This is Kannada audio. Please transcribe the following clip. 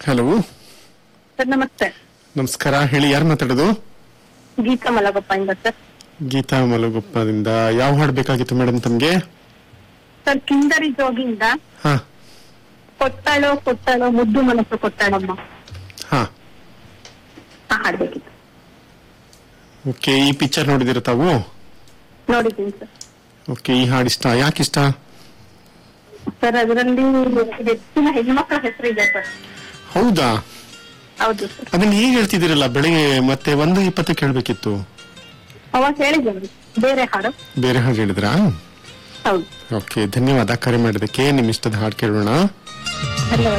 ಹಲೋ ಸರ್ ನಮಸ್ತೆ ನಮಸ್ಕಾರ ಹೇಳಿ ಯಾರು ಮಾತಾಡೋದು ಗೀತಾ ಮಲಗೊಪ್ಪ ಇಂದ ಸರ್ ಗೀತಾ ಮಲಗುಪ್ಪದಿಂದ ಯಾವ ಹಾಡು ಬೇಕಾಗಿತ್ತು ಮೇಡಮ್ ತಮ್ಗೆ ಸರ್ ಕಿಂದರಿ ಜೋಗಿಂದ ಹಾ ಕೊಟ್ಟಳೋ ಕೊಟ್ಟಳೋ ಮುದ್ದು ಮನಸ್ಸು ಕೊಟ್ಟಳಮ್ಮ ಹಾ ಆ ಹಾಡ್ಬೇಕಿತ್ತು ಓಕೆ ಈ ಪಿಕ್ಚರ್ ನೋಡಿದಿರ ತಾವು ನೋಡಿದ್ದೀನಿ ಸರ್ ಓಕೆ ಈ ಹಾಡು ಇಷ್ಟ ಯಾಕೆ ಇಷ್ಟ ಸರ್ ಅದರಲ್ಲಿ ಹೆಚ್ಚಿನ ಹೆಣ್ಮಕ್ಳ ಹೆಸರು ಇದೆ ಸರ್ ಹೌದಾ ಹೌದು ಸರ್ ಅದನ್ನ ಈಗ ಹೇಳ್ತಿದ್ದೀರಲ್ಲ ಬೆಳಿಗ್ಗೆ ಮತ್ತೆ ಒಂದು ಇಪ್ಪತ್ತಕ್ಕೆ ಹೇಳ್ಬೇಕಿತ್ತು ಅವಾಗ ಹೇಳಿದ್ದೀನಿ ಬೇರೆ ಹಾಡು ಬೇರೆ ಹಾಡು ಹೇಳಿದ್ರಾ ಹೌದು ಓಕೆ ಧನ್ಯವಾದ ಕರೆ ಮಾಡಿದಕ್ಕೆ ನಿಮ್ ಇಷ್ಟದ ಹಾಡು ಕೇಳೋಣ ಧನ್ಯವಾದ